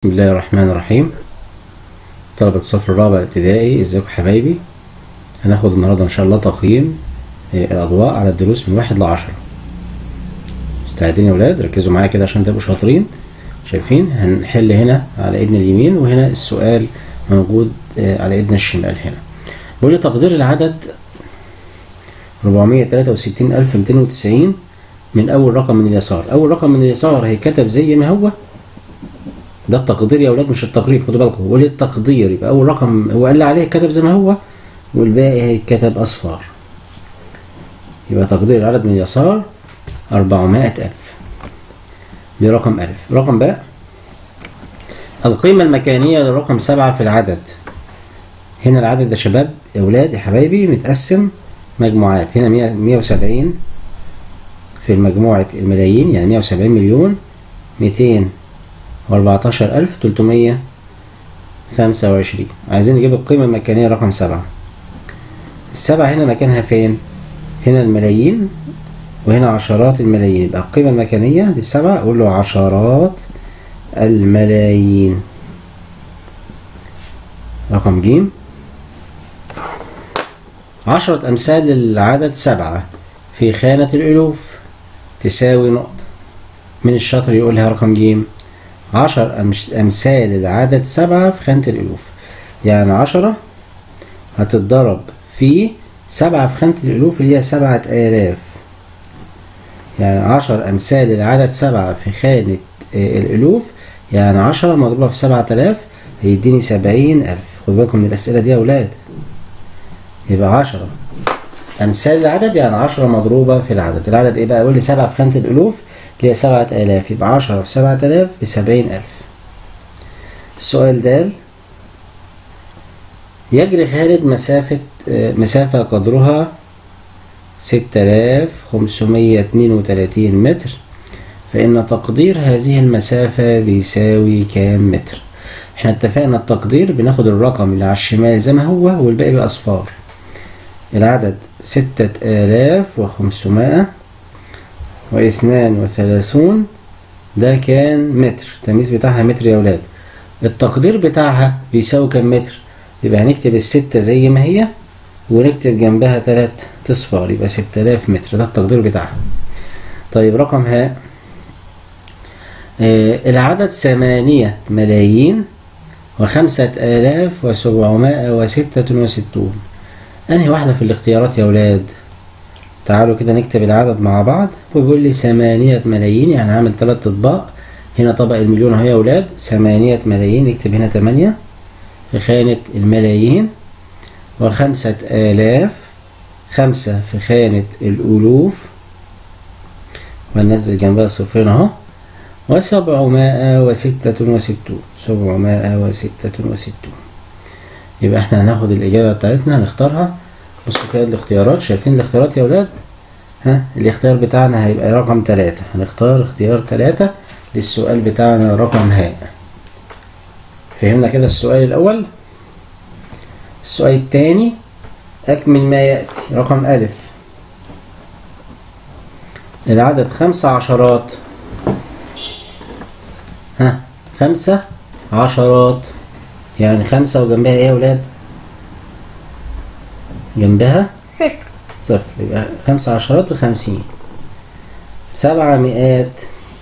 بسم الله الرحمن الرحيم طلبة الصف الرابع ابتدائي ازيكم حبايبي هناخد النهاردة ان شاء الله تقييم آه، الاضواء على الدروس من واحد لعشرة مستعدين يا ولاد ركزوا معايا كده عشان تبقوا شاطرين شايفين هنحل هنا على ايدنا اليمين وهنا السؤال موجود آه، على ايدنا الشمال هنا بيقول لي تقدير العدد 463290 من اول رقم من اليسار اول رقم من اليسار هيكتب زي ما هو ده التقدير يا اولاد مش التقريب خدوا بالكم هو التقدير يبقى اول رقم هو قال لي عليه كتب زي ما هو والباقي هيتكتب اصفار يبقى تقدير العدد من اليسار 400000 دي رقم ألف رقم باء القيمة المكانية للرقم سبعة في العدد هنا العدد يا شباب يا ولاد يا حبايبي متقسم مجموعات هنا 100 170 في مجموعة الملايين يعني 170 مليون 200 وأربعتاشر ألف تلتمية خمسة وعشرين عايزين نجيب القيمة المكانية رقم سبعة السبعة هنا مكانها فين؟ هنا الملايين وهنا عشرات الملايين يبقى القيمة المكانية للسبعة أقول له عشرات الملايين رقم جيم عشرة أمثال للعدد سبعة في خانة الألوف تساوي نقطة من الشاطر يقولها رقم جيم عشر أمش- أمثال العدد سبعة في خانة الألوف يعني عشرة هتتضرب في سبعة في خانة الألوف اللي هي سبعة آلاف يعني عشر أمثال العدد سبعة في خانة آه، الألوف يعني عشرة مضروبة في سبعة آلاف هيديني سبعين ألف خدوا بالكم من الأسئلة دي يا أولاد يبقى عشرة أمثال العدد يعني عشرة مضروبة في العدد العدد إيه بقى يقول لي سبعة في خانة الألوف اللي هي سبعة آلاف يبقى عشرة في سبعة آلاف بسبعين ألف السؤال دال يجري خالد مسافة آه، مسافة قدرها ستة آلاف خمسمية اتنين وتلاتين متر فإن تقدير هذه المسافة بيساوي كام متر احنا اتفقنا التقدير بناخد الرقم اللي على الشمال زي ما هو والباقي بأصفار العدد ستة آلاف وخمسمائة واثنان وثلاثون ده كان متر التمييز بتاعها متر يا ولاد التقدير بتاعها بيساوي كام متر يبقى هنكتب الستة زي ما هي ونكتب جنبها تلات اصفار يبقى ستة آلاف متر ده التقدير بتاعها طيب رقم ها آه العدد ثمانية ملايين وخمسة آلاف وسبعمائة وستة وستون أنهي واحدة في الاختيارات يا ولاد تعالوا كده نكتب العدد مع بعض ويقول لي ثمانية ملايين يعني هعمل تلات أطباق هنا طبق المليون اهو يا ولاد ثمانية ملايين نكتب هنا تمانية في خانة الملايين وخمسة آلاف خمسة في خانة الألوف وننزل جنبها صفرين اهو وسبعمائة وستة وستون سبعمائة وستة وستون يبقى احنا هناخد الإجابة بتاعتنا هنختارها بصوا كده الاختيارات شايفين الاختيارات يا ولاد ها الاختيار بتاعنا هيبقى رقم تلاتة هنختار اختيار تلاتة للسؤال بتاعنا رقم هاء فهمنا كده السؤال الأول السؤال الثاني أكمل ما يأتي رقم ألف العدد خمسة عشرات ها خمسة عشرات يعني خمسة وجنبها ايه يا ولاد؟ جنبها صفر صفر يبقى خمسة عشرات بخمسين سبعة مئات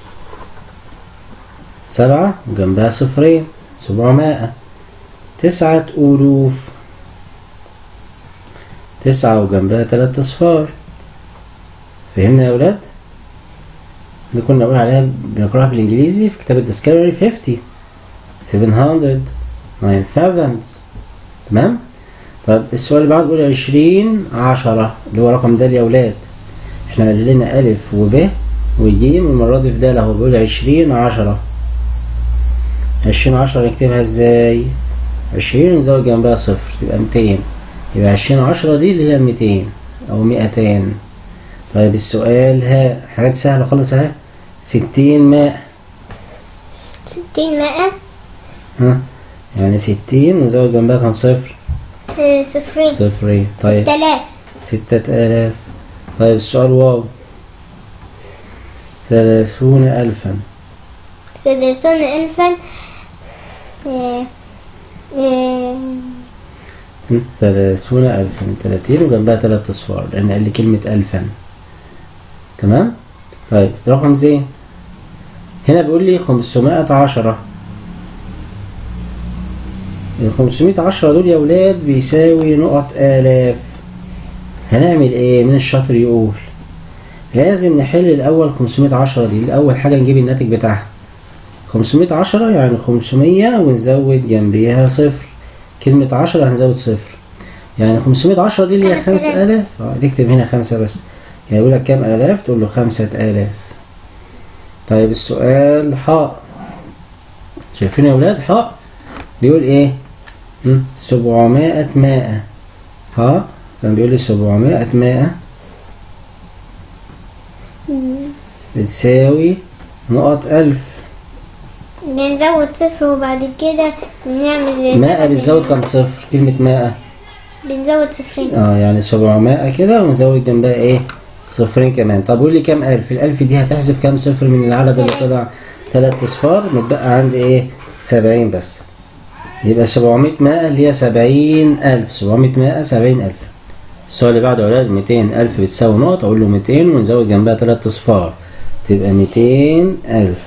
سبعة وجنبها صفرين سبعمائة تسعة ألوف تسعة وجنبها تلات أصفار فهمنا يا ولاد؟ دي كنا بنقول عليها بنقراها بالإنجليزي في كتاب الديسكفري 50 700 9000 تمام؟ طب السؤال اللي بعده بيقول عشرين عشرة اللي هو رقم د يا ولاد احنا قال لنا ألف وب وجيم والمرة دي في د اهو بيقول عشرين عشرة عشرين عشرة نكتبها ازاي؟ عشرين نزود جنبها صفر تبقى ميتين يبقى عشرين عشرة دي اللي هي ميتين أو مئتين طيب السؤال ها حاجات سهلة خالص اهي ستين ماء ستين مائة ها يعني ستين ونزود جنبها كام صفر؟ آه، صفرين صفرين طيب ستة آلاف ستة آلاف طيب السؤال واو ثلاثون ألفا ثلاثون ألفا ثلاثون ألفا تلاتين وجنبها تلات أصفار لأن قال لي كلمة ألفا تمام طيب رقم زين هنا بيقول لي خمسمائة عشرة ال 510 دول يا ولاد بيساوي نقط آلاف هنعمل ايه من الشاطر يقول لازم نحل الأول 510 دي الأول حاجة نجيب الناتج بتاعها 510 يعني 500 ونزود جنبيها صفر كلمة 10 هنزود صفر يعني 510 دي اللي هي 5000 اه نكتب هنا خمسة بس يعني يقول لك كام آلاف تقول له خمسة آلاف طيب السؤال حاء شايفين يا ولاد حاء بيقول ايه مم، سبعمائة مائة ها كان بيقول لي سبعمائة مائة بتساوي نقط ألف بنزود صفر وبعد كده بنعمل زي مائة سبعة بتزود كام صفر كلمة مائة بنزود صفرين اه يعني سبعمائة كده ونزود جنبها ايه صفرين كمان طب قول لي كام ألف الألف دي هتحذف كام صفر من العدد اللي طلع تلات أصفار متبقى عندي ايه سبعين بس يبقى سبعمائة مائة اللي هي سبعين ألف سبعمائة مائة سبعين ألف السؤال اللي بعده يا ولاد ميتين ألف بتساوي نقط أقول له ميتين ونزود جنبها تلات أصفار تبقى ميتين ألف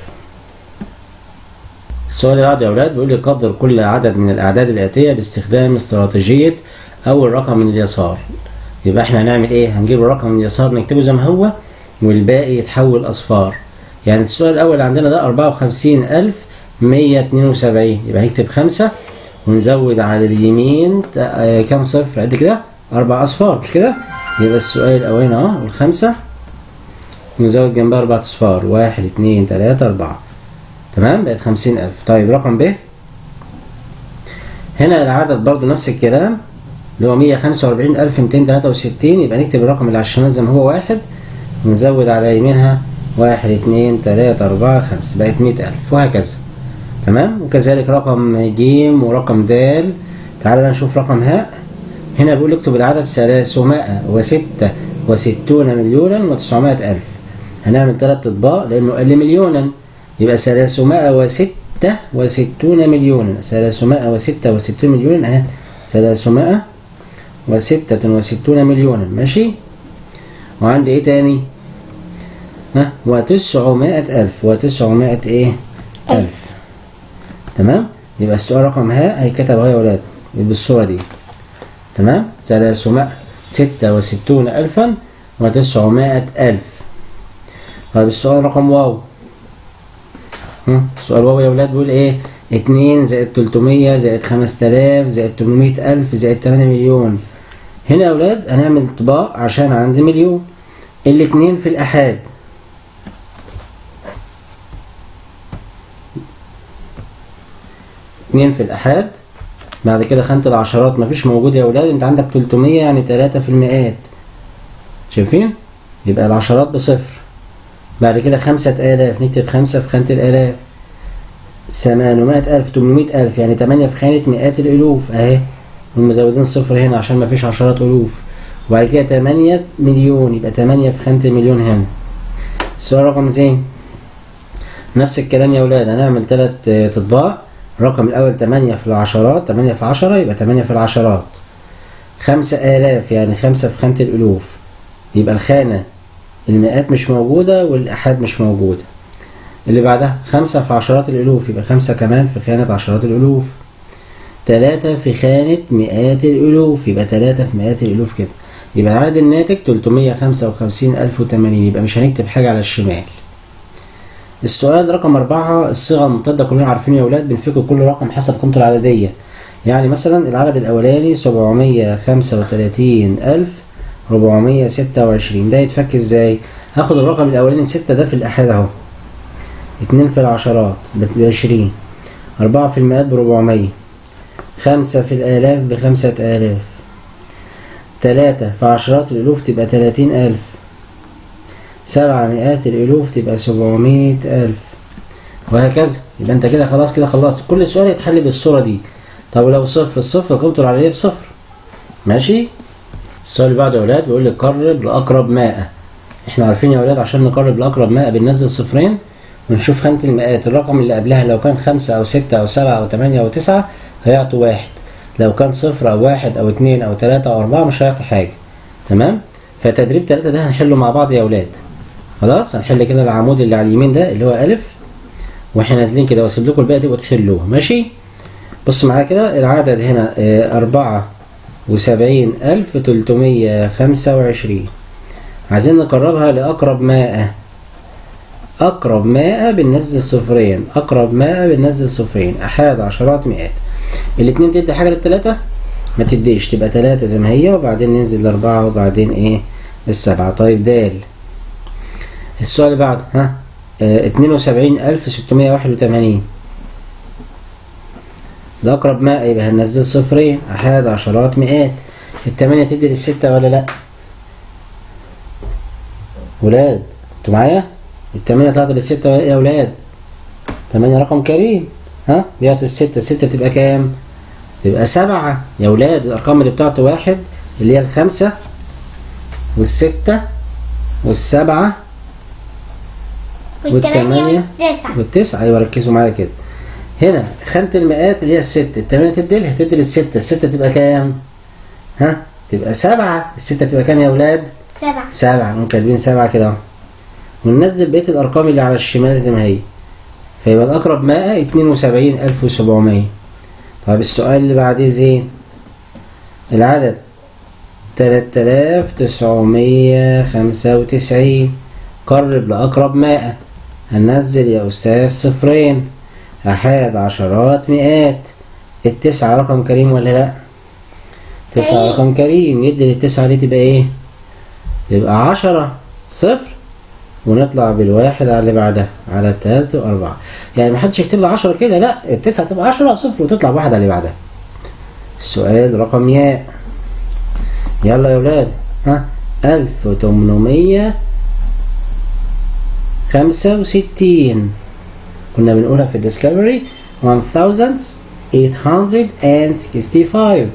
السؤال اللي بعده يا ولاد بيقول لي قدر كل عدد من الأعداد الآتية باستخدام استراتيجية أول رقم من اليسار يبقى احنا هنعمل ايه هنجيب الرقم من اليسار نكتبه زي ما هو والباقي يتحول أصفار يعني السؤال الأول عندنا ده أربعة وخمسين ألف مية اتنين وسبعين يبقى هنكتب خمسة ونزود على اليمين ت- آه، كام صفر قد كده أربع أصفار مش كده يبقى السؤال الأولاني أهو والخمسة ونزود جنبها أربع أصفار واحد اتنين تلاتة أربعة تمام بقت خمسين ألف طيب رقم ب هنا العدد برضو نفس الكلام اللي هو مية خمسة وأربعين ألف ميتين تلاتة وستين يبقى نكتب الرقم اللي على الشمال زي ما هو واحد ونزود على يمينها واحد اتنين تلاتة أربعة خمسة بقت مية ألف وهكذا تمام وكذلك رقم ج ورقم د تعال بقى نشوف رقم هاء هنا بيقول اكتب العدد ثلاثمائة وستة وستون مليونا وتسعمائة ألف هنعمل تلات أطباق لأنه قال لي مليونا يبقى ثلاثمائة وستة وستون مليونا ثلاثمائة وستة وستون مليونا أهي ثلاثمائة وستة وستون مليونا ماشي وعندي إيه تاني ها وتسعمائة ألف وتسعمائة إيه ألف تمام يبقى السؤال رقم ها هيكتب اهو يا ولاد بالصورة دي تمام ثلاثمائة ستة وستون ألفا وتسعمائة ألف طيب السؤال رقم واو هم، السؤال واو يا ولاد بيقول ايه اتنين زائد تلتمية زائد خمس تلاف زائد تمنمية ألف زائد تمانية مليون هنا يا ولاد هنعمل طباق عشان عندي مليون الاتنين في الأحاد اتنين في الأحاد بعد كده خانة العشرات مفيش موجود يا ولاد انت عندك 300 يعني تلاتة في المئات شايفين يبقى العشرات بصفر بعد كده خمسة آلاف نكتب خمسة في خانة الآلاف ثمانمائة ألف تمنمية ألف يعني تمانية في خانة مئات الألوف أهي هم مزودين صفر هنا عشان مفيش عشرات ألوف وبعد كده تمانية مليون يبقى تمانية في خانة المليون هنا السؤال رقم زين نفس الكلام يا ولاد هنعمل تلات آه، تطباق الرقم الأول تمانية في العشرات تمانية في عشرة يبقى تمانية في العشرات خمسة آلاف يعني خمسة في خانة الألوف يبقى الخانة المئات مش موجودة والأحاد مش موجودة اللي بعدها خمسة في عشرات الألوف يبقى خمسة كمان في خانة عشرات الألوف تلاتة في خانة مئات الألوف يبقى تلاتة في مئات الألوف كده يبقى العدد الناتج تلتمية خمسة وخمسين ألف وتمانين يبقى مش هنكتب حاجة على الشمال السؤال رقم أربعة الصيغة الممتدة كلنا عارفين يا ولاد بنفك كل رقم حسب قيمته العددية يعني مثلا العدد الأولاني سبعمية خمسة وتلاتين ألف ربعمية ستة وعشرين ده يتفك ازاي؟ هاخد الرقم الأولاني ستة ده في الأحاد أهو اتنين في العشرات بعشرين أربعة في المئات بربعمية خمسة في الآلاف بخمسة آلاف تلاتة في عشرات الألوف تبقى تلاتين ألف سبعة مئات الألوف تبقى سبعمية ألف وهكذا يبقى أنت كده خلاص كده خلصت كل سؤال يتحل بالصورة دي طب لو صفر الصفر قيمته العددية بصفر ماشي السؤال اللي بعده يا ولاد بيقول لك قرب لأقرب مائة احنا عارفين يا ولاد عشان نقرب لأقرب مائة بننزل صفرين ونشوف خانة المئات الرقم اللي قبلها لو كان خمسة أو ستة أو سبعة أو تمانية أو تسعة هيعطوا واحد لو كان صفر او واحد او اتنين او تلاتة او اربعة مش هيعطي حاجة تمام فتدريب تلاتة ده هنحله مع بعض يا اولاد خلاص هنحل كده العمود اللي على اليمين ده اللي هو الف واحنا نازلين كده واسيب لكم الباقي تبقوا تحلوه ماشي بص معايا كده العدد هنا آه، أربعة وسبعين ألف تلتمية خمسة وعشرين عايزين نقربها لأقرب مائة أقرب مائة بننزل صفرين أقرب مائة بننزل صفرين أحاد عشرات مئات الاتنين تدي حاجة للتلاتة ما تديش تبقى تلاتة زي ما هي وبعدين ننزل لأربعة وبعدين إيه السبعة طيب دال السؤال اللي بعده ها اتنين وسبعين ألف ستمية واحد وتمانين ده أقرب مائة يبقى هننزل صفرين أحاد عشرات مئات التمانية تدي للستة ولا لأ؟ ولاد انتوا معايا؟ التمانية تعطي للستة ولا إيه يا ولاد؟ تمانية رقم كريم ها؟ بيعطي الستة الستة تبقى كام؟ تبقى سبعة يا ولاد الأرقام اللي بتعطي واحد اللي هي الخمسة والستة والسبعة والثمانية والتمانية. والتسعة والتسعة أيوة ركزوا معايا كده هنا خانة المئات اللي هي الستة التمانية تدي لها تدي للستة الستة تبقى كام؟ ها؟ تبقى سبعة الستة تبقى كام يا ولاد؟ سبعة سبعة نقوم كاتبين سبعة كده اهو وننزل بقية الأرقام اللي على الشمال زي ما هي فيبقى الأقرب مائة اتنين وسبعين ألف وسبعمية طيب السؤال اللي بعديه زين العدد تلات آلاف تسعمية خمسة وتسعين قرب لأقرب مائة هننزل يا أستاذ صفرين أحاد عشرات مئات التسعة رقم كريم ولا لأ؟ تسعة كريم. رقم كريم يدي للتسعة دي تبقى إيه؟ تبقى عشرة صفر ونطلع بالواحد على اللي بعدها على التلاتة وأربعة يعني محدش يكتب لي عشرة كده لا التسعة تبقى عشرة صفر وتطلع بواحد على اللي بعدها السؤال رقم ياء يلا يا ولاد ها ألف وتمنمية خمسة وستين كنا بنقولها في الديسكفري 1865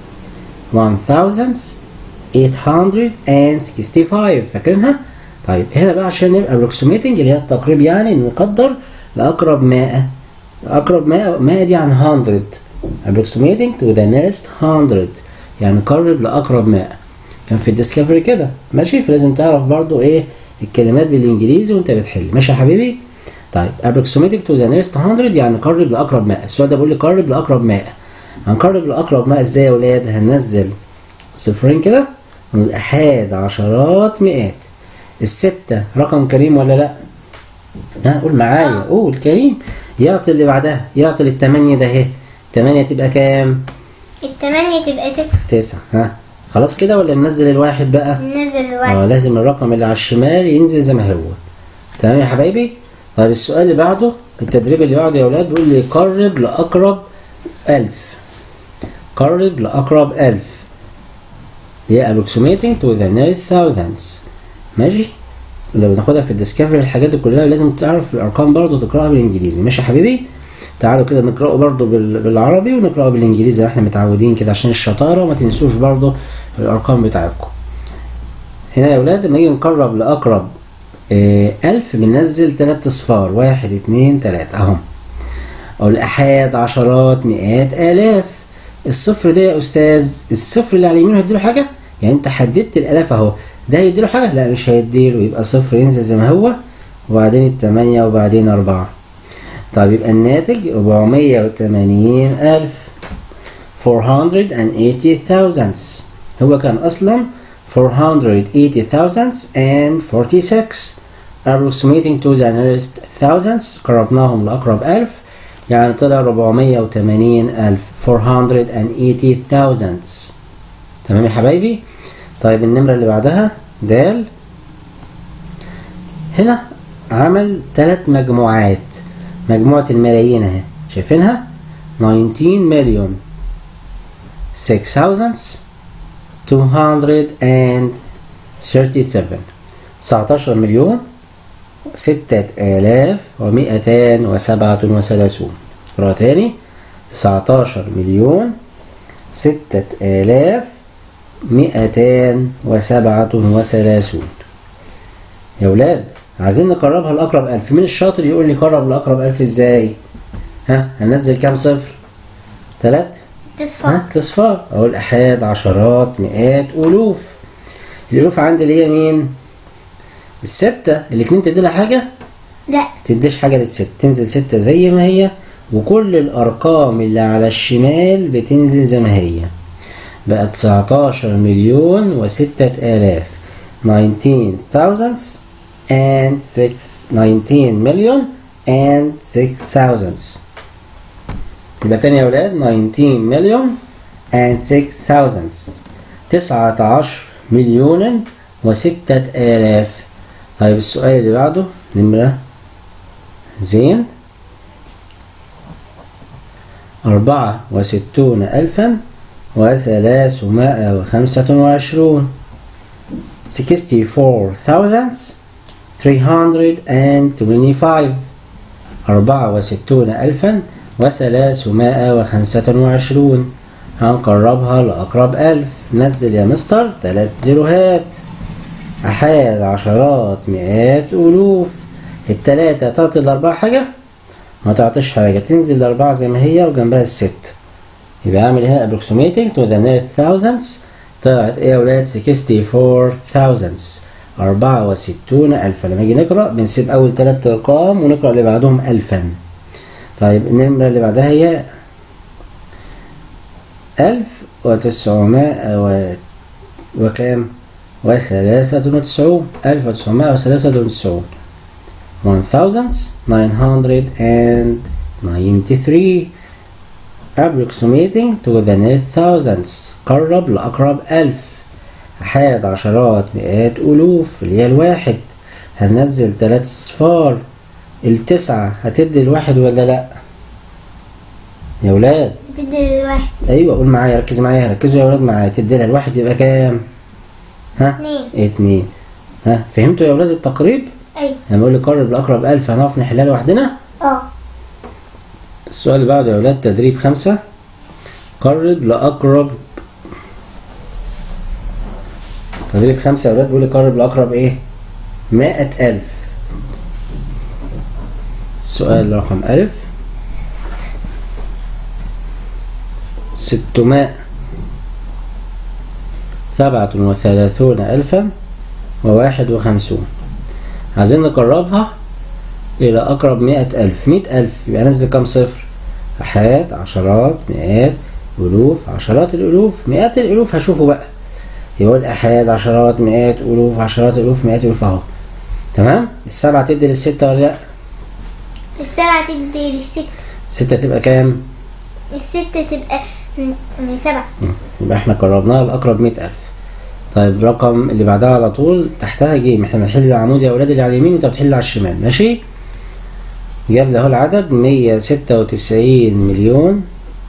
1865 فاكرينها؟ طيب هنا بقى عشان نبقى approximating اللي هي التقريب يعني نقدر لأقرب مائة أقرب مائة مائة دي عن 100 approximating to the nearest 100 يعني قرب لأقرب مائة كان في الديسكفري كده ماشي فلازم تعرف برضو ايه الكلمات بالانجليزي وانت بتحل ماشي يا حبيبي طيب approximating to the nearest 100 يعني قرب لأقرب مائة السؤال ده بيقول لي قرب لأقرب مائة هنقرب لأقرب مائة ازاي يا ولاد هننزل صفرين كده والأحاد عشرات مئات الستة رقم كريم ولا لا؟ ها قول معايا قول كريم يعطي اللي بعدها يعطي للتمانية ده اهي تمانية تبقى كام؟ الثمانية تبقى تسعة تسعة ها خلاص كده ولا ننزل الواحد بقى؟ ننزل اه الواحد لازم الرقم اللي على الشمال ينزل زي ما هو تمام يا حبايبي؟ طيب السؤال اللي بعده التدريب اللي بعده يا اولاد بيقول لي قرب لأقرب ألف قرب لأقرب ألف هي approximating to the nearest thousands ماشي لو بناخدها في الديسكفري الحاجات دي كلها لازم تعرف الارقام برضو تقراها بالانجليزي ماشي يا حبيبي تعالوا كده نقراه برضو بال- بالعربي ونقراه بالانجليزي زي ما احنا متعودين كده عشان الشطاره وما تنسوش برضو الارقام بتاعتكم هنا يا ولاد لما نيجي نقرب لاقرب آه، ألف بننزل تلات اصفار واحد اتنين تلاتة اهم او الاحاد عشرات مئات الاف الصفر ده يا استاذ الصفر اللي على اليمين هيديله حاجه يعني انت حددت الالاف اهو ده هيديله حاجه لا مش هيديله يبقى صفر ينزل زي ما هو وبعدين التمانية وبعدين أربعة طيب يبقى الناتج 480 ألف 480 هو كان أصلا 480 and 46 approximating to the nearest thousands قربناهم لأقرب ألف يعني طلع 480 ألف 480 تمام يا حبايبي طيب النمرة اللي بعدها دال هنا عمل ثلاث مجموعات مجموعة الملايين اهي شايفينها 19 مليون 6237 19 مليون ستة آلاف ومئتان وسبعة وثلاثون مرة تاني 19 مليون ستة آلاف مئتان وسبعة وثلاثون يا ولاد عايزين نقربها لأقرب ألف مين الشاطر يقول لي قرب لأقرب ألف إزاي ها هننزل كام صفر تلات تصفار ها تصفار اقول احاد عشرات مئات الوف الالوف عندي اللي هي مين الستة الاتنين تدي لها حاجة لا تديش حاجة للست تنزل ستة زي ما هي وكل الأرقام اللي على الشمال بتنزل زي ما هي بقى 19 مليون وستة آلاف 19 thousands and 6 19 مليون and 6 thousands يبقى تاني يا ولاد 19 مليون and 6 thousands 19 مليون وستة آلاف طيب السؤال اللي بعده نمرة زين أربعة وستون ألفا وثلاثمائة وخمسة وعشرون sixty four thousands three hundred and twenty five أربعة وستون ألفا وثلاثمائة وخمسة وعشرون هنقربها لأقرب ألف نزل يا مستر تلات زيروهات أحاد عشرات مئات ألوف التلاتة تعطي الأربعة حاجة ما تعطيش حاجة تنزل الأربعة زي ما هي وجنبها الست يبقى أعمل هنا approximating to the nearest thousands طلعت إيه يا ولاد 64 thousands أربعة وستون ألفا لما نيجي نقرأ بنسيب أول تلات أرقام ونقرأ اللي بعدهم ألفا طيب النمرة اللي بعدها هي ألف وتسعمائة و... وكام؟ وثلاثة وتسعون ألف وتسعمائة وثلاثة وتسعون 1993 approximating to the next thousands قرب لأقرب ألف أحاد عشرات مئات ألوف اللي هي الواحد هننزل تلات صفار التسعة هتدي الواحد ولا لأ؟ يا ولاد تدي واحد أيوة قول معايا ركز معايا ركزوا يا ولاد معايا تدي لها الواحد يبقى كام؟ ها؟ اتنين اتنين ها فهمتوا يا ولاد التقريب؟ أيوة لما اقول لي قرب لاقرب ألف هنقف نحلها لوحدنا اه السؤال اللي بعده يا ولاد تدريب خمسة قرب لأقرب تدريب خمسة يا ولاد بيقول لي قرب لأقرب إيه؟ مائة ألف السؤال رقم ألف ستمائة سبعة وثلاثون ألفا وواحد وخمسون عايزين نقربها إلى أقرب مئة ألف مئة ألف يبقى ننزل كام صفر أحاد عشرات مئات ألوف عشرات الألوف مئات الألوف هشوفه بقى يقول أحاد عشرات مئات ألوف عشرات الألوف مئات ألوف أهو تمام السبعة تدي للستة ولا لأ السبعة تدي للستة الستة تبقى كام الستة تبقى م- م- سبعة يبقى احنا قربناها لأقرب مئة ألف طيب الرقم اللي بعدها على طول تحتها جيم احنا بنحل العمود يا أولاد اللي على اليمين وانت بتحل على الشمال ماشي جاب له العدد مية ستة وتسعين مليون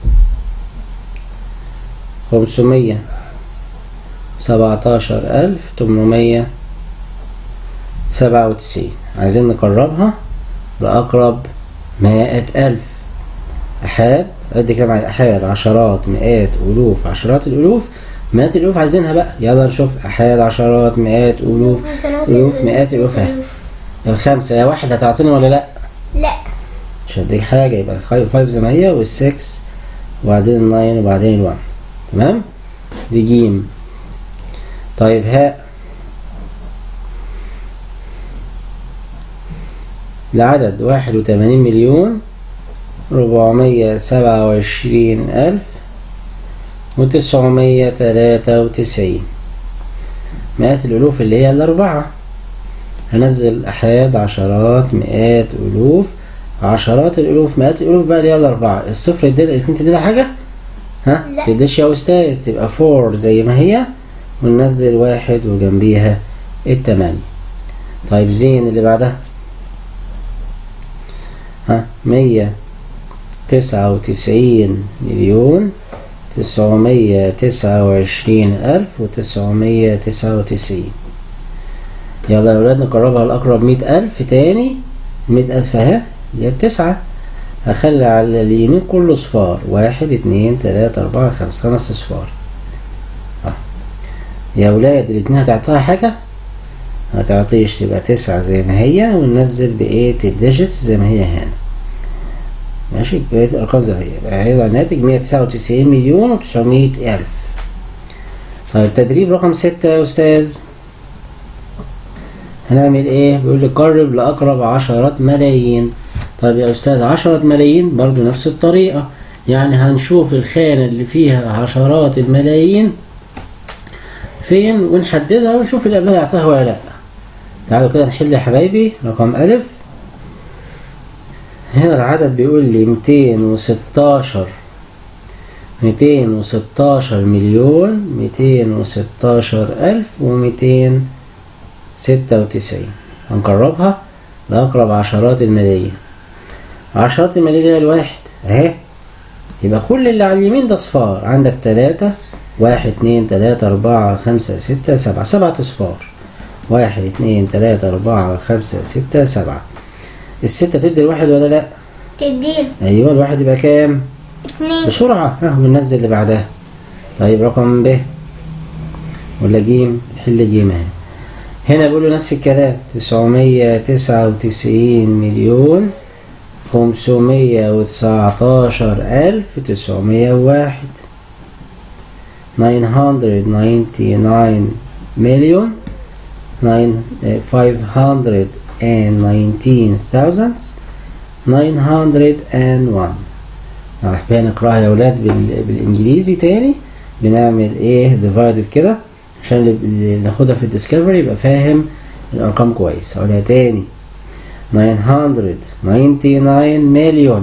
خمسمية سبعتاشر ألف تمنمية سبعة وتسعين عايزين نقربها لأقرب مائة ألف أحاد قد كده معايا أحاد عشرات مئات ألوف عشرات الألوف مئات الألوف عايزينها بقى يلا نشوف أحاد عشرات مئات ألوف ألوف مئات ألوف أهي الخمسة يا واحد هتعطيني ولا لأ؟ لا مش هديك حاجة يبقى الفايف زي ما هي والسكس وبعدين الناين وبعدين الوان تمام؟ دي جيم طيب هاء العدد واحد وتمانين مليون ربعمية سبعة وعشرين ألف وتسعمية تلاتة وتسعين مئات الألوف اللي هي الأربعة هنزل أحاد عشرات مئات ألوف عشرات الألوف مئات الألوف بقى اللي هي الأربعة الصفر يدي الاتنين تدي لها حاجة؟ ها؟ لا. تديش يا أستاذ تبقى فور زي ما هي وننزل واحد وجنبيها التمانية طيب زين اللي بعدها ها مية تسعة وتسعين مليون تسعمية تسعة وعشرين ألف وتسعمية تسعة وتسعين يلا يا ولاد نقربها لأقرب مئة ألف تاني مئة ألف أهي اللي هي التسعة هخلي على اليمين كله صفار واحد اتنين تلاتة أربعة خمسة خمس صفار آه. يا ولاد الاتنين هتعطيها حاجة هتعطيش تبقى تسعة زي ما هي وننزل بقية الديجيتس زي ما هي هنا ماشي بقية الأرقام زي ما هي يبقى هيطلع الناتج 199 مليون و900 ألف طيب تدريب رقم ستة يا أستاذ هنعمل إيه؟ بيقول لي قرب لأقرب عشرات ملايين طيب يا أستاذ عشرة ملايين برضو نفس الطريقة يعني هنشوف الخانة اللي فيها عشرات الملايين فين ونحددها ونشوف اللي قبلها يعطيها ولا لأ تعالوا كده نحل يا حبايبي رقم ألف هنا العدد بيقول لي 216 216 مليون 216 ألف وميتين ستة وتسعين هنقربها لأقرب عشرات الملايين عشرات الملايين هي الواحد أهي يبقى كل اللي على اليمين ده صفار عندك تلاتة واحد اتنين تلاتة أربعة خمسة ستة سبعة سبعة أصفار واحد اتنين تلاتة أربعة خمسة ستة سبعة الستة تدي الواحد ولا لأ؟ تديله أيوة الواحد يبقى كام؟ اتنين بسرعة ها وننزل اللي بعدها طيب رقم ب ولا جيم حل جيم اهي هنا بيقولوا نفس الكلام تسعمية تسعة وتسعين مليون خمسمية وتسعتاشر ألف تسعمية وواحد nine hundred ninety nine million nine five hundred and nineteen thousands nine hundred and one راح بقى نقراها يا ولاد بال... بالانجليزي تاني بنعمل ايه ديفايدد كده عشان اللي- اللي ناخدها في الديسكفري يبقى فاهم الارقام كويس هقولها تاني 999 مليون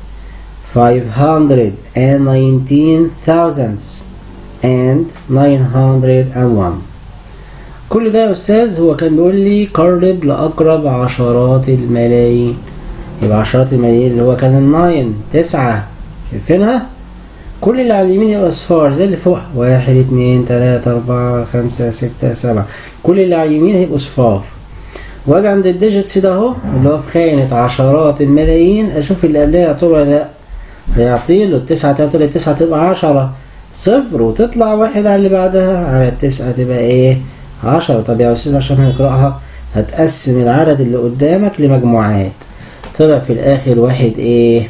519 thousands and 901 كل ده يا استاذ هو كان بيقول لي قرب لاقرب عشرات الملايين يبقى عشرات الملايين اللي هو كان الناين تسعة شايفينها كل اللي على اليمين يبقى اصفار زي اللي فوق واحد اتنين تلاتة اربعة خمسة ستة سبعة كل اللي على اليمين هيبقوا صفار واجي عند الديجيتس ده اهو اللي هو في خانة عشرات الملايين اشوف اللي قبلها يعطيه ولا لا هيعطيه له التسعة تلاتة التسعة تبقى عشرة صفر وتطلع واحد على اللي بعدها على التسعة تبقى ايه عشرة طب يا استاذ عشان هنقرأها هتقسم العدد اللي قدامك لمجموعات طلع في الاخر واحد ايه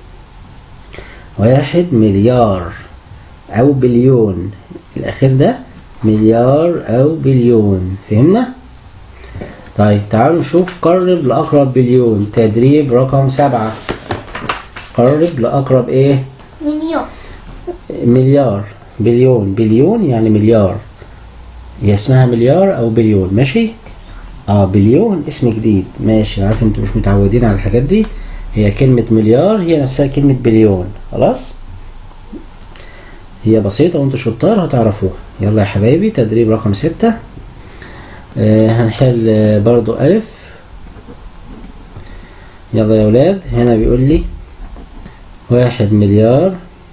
واحد مليار او بليون الاخير ده مليار او بليون فهمنا طيب تعالوا نشوف قرب لاقرب بليون تدريب رقم سبعة قرب لاقرب ايه مليون مليار بليون بليون يعني مليار هي اسمها مليار او بليون ماشي اه بليون اسم جديد ماشي عارف انتوا مش متعودين على الحاجات دي هي كلمة مليار هي نفسها كلمة بليون خلاص هي بسيطة وانتوا شطار هتعرفوها يلا يا حبايبي تدريب رقم ستة آه هنحل آه، برضو ألف يلا يا ولاد هنا بيقول لي واحد مليار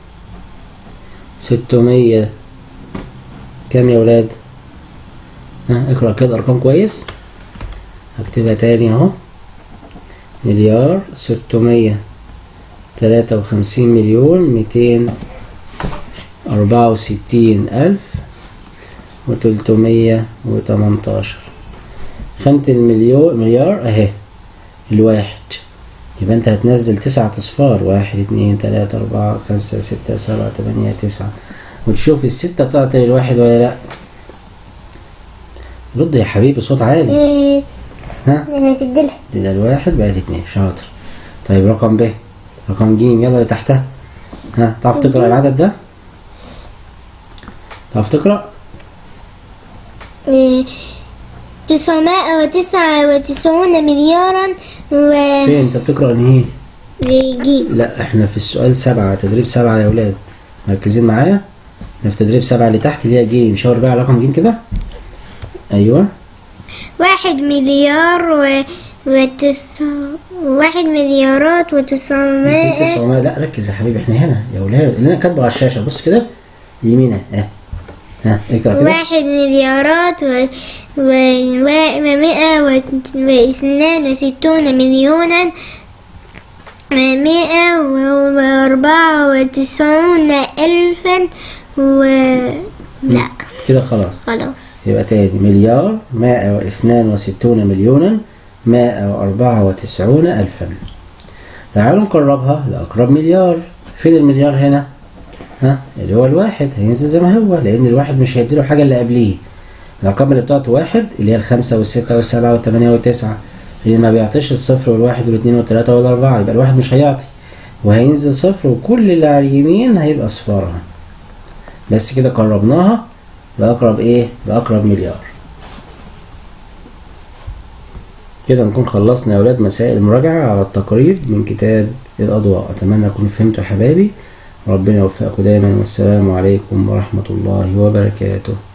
ستمية كام يا ولاد ها اقرأ كده أرقام كويس هكتبها تاني اهو مليار ستمية تلاتة وخمسين مليون ميتين أربعة وستين ألف وتلتمية وتمنتاشر خانة المليون مليار أهي الواحد يبقى انت هتنزل تسعة اصفار واحد اتنين تلاتة اربعة خمسة ستة سبعة تمانية تسعة وتشوف الستة تعطي للواحد ولا لا رد يا حبيبي صوت عالي إيه، ها انا تديلها دي ده الواحد بقت اتنين شاطر طيب رقم ب رقم ج يلا اللي تحتها ها تعرف تقرا جيم. العدد ده تعرف تقرا إيه، تسعمائة وتسعة وتسعون مليارا و فين انت بتقرا انهي جيم لا احنا في السؤال سبعة تدريب سبعة يا ولاد مركزين معايا احنا في تدريب سبعة اللي تحت اللي هي جيم شاور بقى على رقم جيم كده ايوه واحد مليار و وتس... واحد مليارات يكون وتسعمائة 900 لا ركز يا حبيبي احنا هنا يا ولاد اللي انا كاتبه على الشاشة بص كده يمينها اه ها اقرا كده واحد مليارات و و ومائة وت- واثنان وستون مليونا مائة و- وأربعة وتسعون ألفا و لا كده خلاص خلاص يبقى تاني مليار مائة واثنان وستون مليونا مائة وأربعة وتسعون ألفا تعالوا نقربها لأقرب مليار فين المليار هنا ها اللي هو الواحد هينزل زي ما هو لأن الواحد مش هيديله حاجة اللي قبليه الأرقام اللي بتاعته واحد اللي هي الخمسة والستة والسبعة والثمانية والتسعة اللي ما بيعطيش الصفر والواحد والاثنين والثلاثة والأربعة يبقى الواحد مش هيعطي وهينزل صفر وكل اللي على اليمين هيبقى صفارها بس كده قربناها لأقرب إيه؟ لأقرب مليار كده نكون خلصنا يا ولاد مسائل المراجعة على التقريب من كتاب الأضواء أتمنى أكونوا فهمتوا يا حبايبي ربنا يوفقكم دايما والسلام عليكم ورحمة الله وبركاته